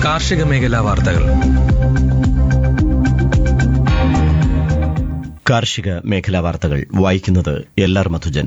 കാർഷിക മേഖലാ വാർത്തകൾ കാർഷിക മേഖലാ വാർത്തകൾ വായിക്കുന്നത് എൽ ആർ മധുജൻ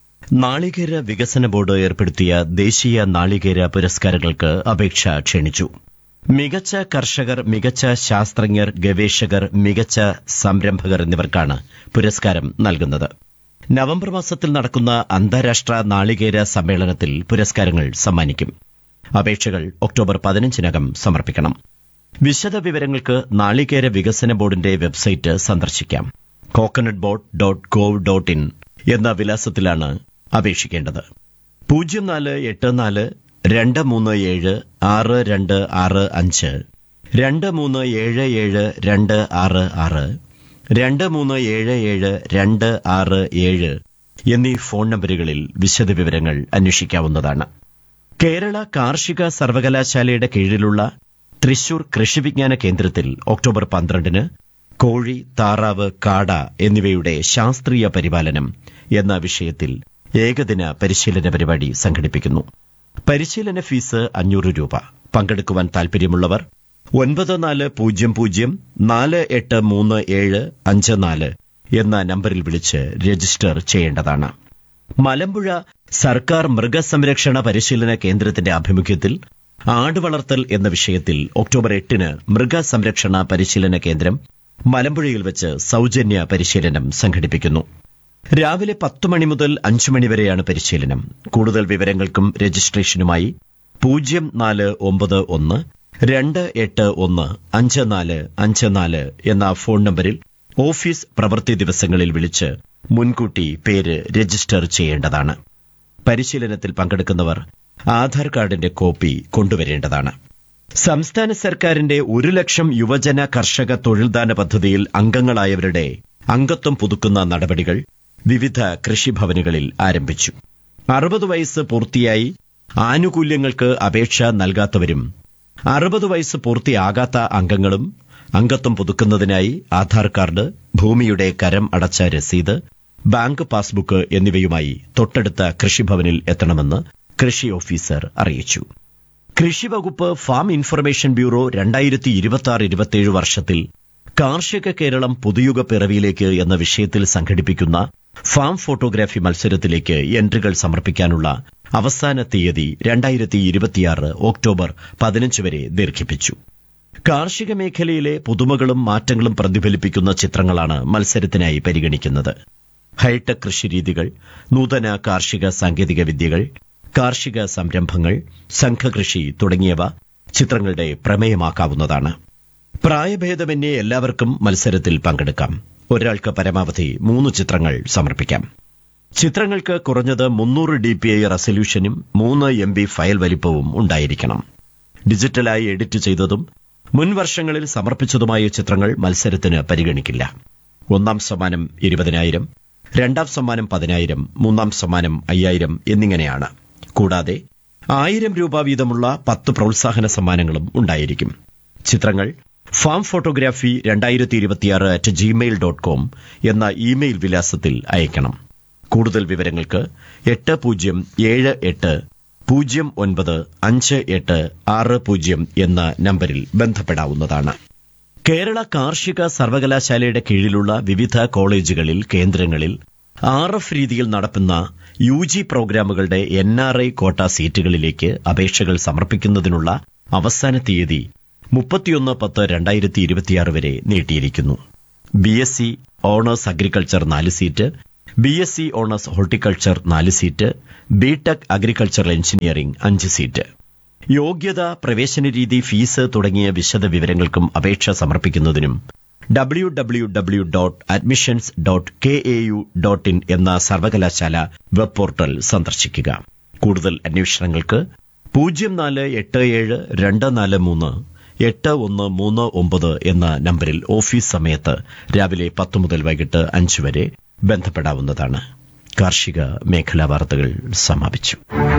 നാളികേര വികസന ബോർഡ് ഏർപ്പെടുത്തിയ ദേശീയ നാളികേര പുരസ്കാരങ്ങൾക്ക് അപേക്ഷ ക്ഷണിച്ചു മികച്ച കർഷകർ മികച്ച ശാസ്ത്രജ്ഞർ ഗവേഷകർ മികച്ച സംരംഭകർ എന്നിവർക്കാണ് പുരസ്കാരം നൽകുന്നത് നവംബർ മാസത്തിൽ നടക്കുന്ന അന്താരാഷ്ട്ര നാളികേര സമ്മേളനത്തിൽ പുരസ്കാരങ്ങൾ സമ്മാനിക്കും അപേക്ഷകൾ ഒക്ടോബർ പതിനഞ്ചിനകം സമർപ്പിക്കണം വിശദ വിവരങ്ങൾക്ക് നാളികേര വികസന ബോർഡിന്റെ വെബ്സൈറ്റ് സന്ദർശിക്കാം coconut board dot gov dot in എന്ന വിലാസത്തിലാണ് അപേക്ഷിക്കേണ്ടത് പൂജ്യം നാല് എട്ട് നാല് രണ്ട് മൂന്ന് ഏഴ് ആറ് രണ്ട് ആറ് അഞ്ച് രണ്ട് മൂന്ന് ഏഴ് ഏഴ് രണ്ട് ആറ് ആറ് രണ്ട് മൂന്ന് ഏഴ് ഏഴ് രണ്ട് ആറ് ഏഴ് എന്നീ ഫോൺ നമ്പറുകളിൽ വിശദവിവരങ്ങൾ അന്വേഷിക്കാവുന്നതാണ് കേരള കാർഷിക സർവകലാശാലയുടെ കീഴിലുള്ള തൃശൂർ കൃഷിവിജ്ഞാന കേന്ദ്രത്തിൽ ഒക്ടോബർ പന്ത്രണ്ടിന് കോഴി താറാവ് കാട എന്നിവയുടെ ശാസ്ത്രീയ പരിപാലനം എന്ന വിഷയത്തിൽ ഏകദിന പരിശീലന പരിപാടി സംഘടിപ്പിക്കുന്നു പരിശീലന ഫീസ് അഞ്ഞൂറ് രൂപ പങ്കെടുക്കുവാൻ താൽപര്യമുള്ളവർ ഒൻപത് നാല് പൂജ്യം പൂജ്യം നാല് എട്ട് മൂന്ന് ഏഴ് അഞ്ച് നാല് എന്ന നമ്പറിൽ വിളിച്ച് രജിസ്റ്റർ ചെയ്യേണ്ടതാണ് മലമ്പുഴ സർക്കാർ മൃഗസംരക്ഷണ പരിശീലന കേന്ദ്രത്തിന്റെ ആഭിമുഖ്യത്തിൽ ആടുവളർത്തൽ എന്ന വിഷയത്തിൽ ഒക്ടോബർ എട്ടിന് മൃഗസംരക്ഷണ പരിശീലന കേന്ദ്രം മലമ്പുഴയിൽ വെച്ച് സൌജന്യ പരിശീലനം സംഘടിപ്പിക്കുന്നു രാവിലെ പത്ത് മണി മുതൽ അഞ്ചു മണി വരെയാണ് പരിശീലനം കൂടുതൽ വിവരങ്ങൾക്കും രജിസ്ട്രേഷനുമായി പൂജ്യം നാല് ഒമ്പത് ഒന്ന് രണ്ട് എട്ട് ഒന്ന് അഞ്ച് നാല് അഞ്ച് നാല് എന്ന ഫോൺ നമ്പറിൽ ഓഫീസ് പ്രവൃത്തി ദിവസങ്ങളിൽ വിളിച്ച് മുൻകൂട്ടി പേര് രജിസ്റ്റർ ചെയ്യേണ്ടതാണ് പരിശീലനത്തിൽ പങ്കെടുക്കുന്നവർ ആധാർ കാർഡിന്റെ കോപ്പി കൊണ്ടുവരേണ്ടതാണ് സംസ്ഥാന സർക്കാരിന്റെ ഒരു ലക്ഷം യുവജന കർഷക തൊഴിൽദാന പദ്ധതിയിൽ അംഗങ്ങളായവരുടെ അംഗത്വം പുതുക്കുന്ന നടപടികൾ വിവിധ കൃഷിഭവനുകളിൽ ആരംഭിച്ചു അറുപത് വയസ്സ് പൂർത്തിയായി ആനുകൂല്യങ്ങൾക്ക് അപേക്ഷ നൽകാത്തവരും അറുപത് വയസ്സ് പൂർത്തിയാകാത്ത അംഗങ്ങളും അംഗത്വം പുതുക്കുന്നതിനായി ആധാർ കാർഡ് ഭൂമിയുടെ കരം അടച്ച രസീത് ബാങ്ക് പാസ്ബുക്ക് എന്നിവയുമായി തൊട്ടടുത്ത കൃഷിഭവനിൽ എത്തണമെന്ന് കൃഷി ഓഫീസർ അറിയിച്ചു കൃഷിവകുപ്പ് ഫാം ഇൻഫർമേഷൻ ബ്യൂറോ രണ്ടായിരത്തി ഇരുപത്തി ഇരുപത്തിയേഴ് വർഷത്തിൽ കാർഷിക കേരളം പുതുയുഗ പിറവിയിലേക്ക് എന്ന വിഷയത്തിൽ സംഘടിപ്പിക്കുന്ന ഫാം ഫോട്ടോഗ്രാഫി മത്സരത്തിലേക്ക് എൻട്രികൾ സമർപ്പിക്കാനുള്ള അവസാന തീയതി രണ്ടായിരത്തി ഇരുപത്തിയാറ് ഒക്ടോബർ പതിനഞ്ച് വരെ ദീർഘിപ്പിച്ചു കാർഷിക മേഖലയിലെ പുതുമകളും മാറ്റങ്ങളും പ്രതിഫലിപ്പിക്കുന്ന ചിത്രങ്ങളാണ് മത്സരത്തിനായി പരിഗണിക്കുന്നത് ഹൈടെക് കൃഷിരീതികൾ നൂതന കാർഷിക സാങ്കേതിക വിദ്യകൾ കാർഷിക സംരംഭങ്ങൾ സംഘകൃഷി തുടങ്ങിയവ ചിത്രങ്ങളുടെ പ്രമേയമാക്കാവുന്നതാണ് പ്രായഭേദമന്യേ എല്ലാവർക്കും മത്സരത്തിൽ പങ്കെടുക്കാം ഒരാൾക്ക് പരമാവധി മൂന്ന് ചിത്രങ്ങൾ സമർപ്പിക്കാം ചിത്രങ്ങൾക്ക് കുറഞ്ഞത് മുന്നൂറ് ഡി പി ഐ റെസല്യൂഷനും മൂന്ന് എം ബി ഫയൽ വലിപ്പവും ഉണ്ടായിരിക്കണം ഡിജിറ്റലായി എഡിറ്റ് ചെയ്തതും മുൻ വർഷങ്ങളിൽ സമർപ്പിച്ചതുമായ ചിത്രങ്ങൾ മത്സരത്തിന് പരിഗണിക്കില്ല ഒന്നാം സമ്മാനം ഇരുപതിനായിരം രണ്ടാം സമ്മാനം പതിനായിരം മൂന്നാം സമ്മാനം അയ്യായിരം എന്നിങ്ങനെയാണ് കൂടാതെ ആയിരം രൂപ വീതമുള്ള പത്ത് പ്രോത്സാഹന സമ്മാനങ്ങളും ഉണ്ടായിരിക്കും ചിത്രങ്ങൾ ഫാം ഫോട്ടോഗ്രാഫി രണ്ടായിരത്തി ഇരുപത്തിയാറ് അറ്റ് ജിമെയിൽ ഡോട്ട് കോം എന്ന ഇമെയിൽ വിലാസത്തിൽ അയക്കണം കൂടുതൽ വിവരങ്ങൾക്ക് എട്ട് പൂജ്യം ഏഴ് എട്ട് പൂജ്യം ഒൻപത് അഞ്ച് എട്ട് ആറ് പൂജ്യം എന്ന നമ്പറിൽ ബന്ധപ്പെടാവുന്നതാണ് കേരള കാർഷിക സർവകലാശാലയുടെ കീഴിലുള്ള വിവിധ കോളേജുകളിൽ കേന്ദ്രങ്ങളിൽ ആർ എഫ് രീതിയിൽ നടത്തുന്ന യു ജി പ്രോഗ്രാമുകളുടെ എൻ ആർ ഐ കോട്ട സീറ്റുകളിലേക്ക് അപേക്ഷകൾ സമർപ്പിക്കുന്നതിനുള്ള അവസാന തീയതി മുപ്പത്തിയൊന്ന് പത്ത് രണ്ടായിരത്തി ഇരുപത്തിയാറ് വരെ നീട്ടിയിരിക്കുന്നു B S C honours agriculture നാല് seat B S C honours horticulture നാല് seat B tech agricultural engineering അഞ്ച് സീറ്റ് യോഗ്യത പ്രവേശന രീതി ഫീസ് തുടങ്ങിയ വിശദ വിവരങ്ങൾക്കും അപേക്ഷ സമർപ്പിക്കുന്നതിനും W W W dot admissions dot K A U dot in എന്ന സർവകലാശാല വെബ് പോർട്ടൽ സന്ദർശിക്കുക കൂടുതൽ അന്വേഷണങ്ങൾക്ക് പൂജ്യം നാല് എട്ട് ഏഴ് രണ്ട് നാല് മൂന്ന് എട്ട് ഒന്ന് മൂന്ന് ഒമ്പത് എന്ന നമ്പറിൽ ഓഫീസ് സമയത്ത് രാവിലെ പത്ത് മുതൽ വൈകിട്ട് അഞ്ച് വരെ ബന്ധപ്പെടാവുന്നതാണ് കാർഷിക മേഖലാ വാർത്തകൾ സമാപിച്ചു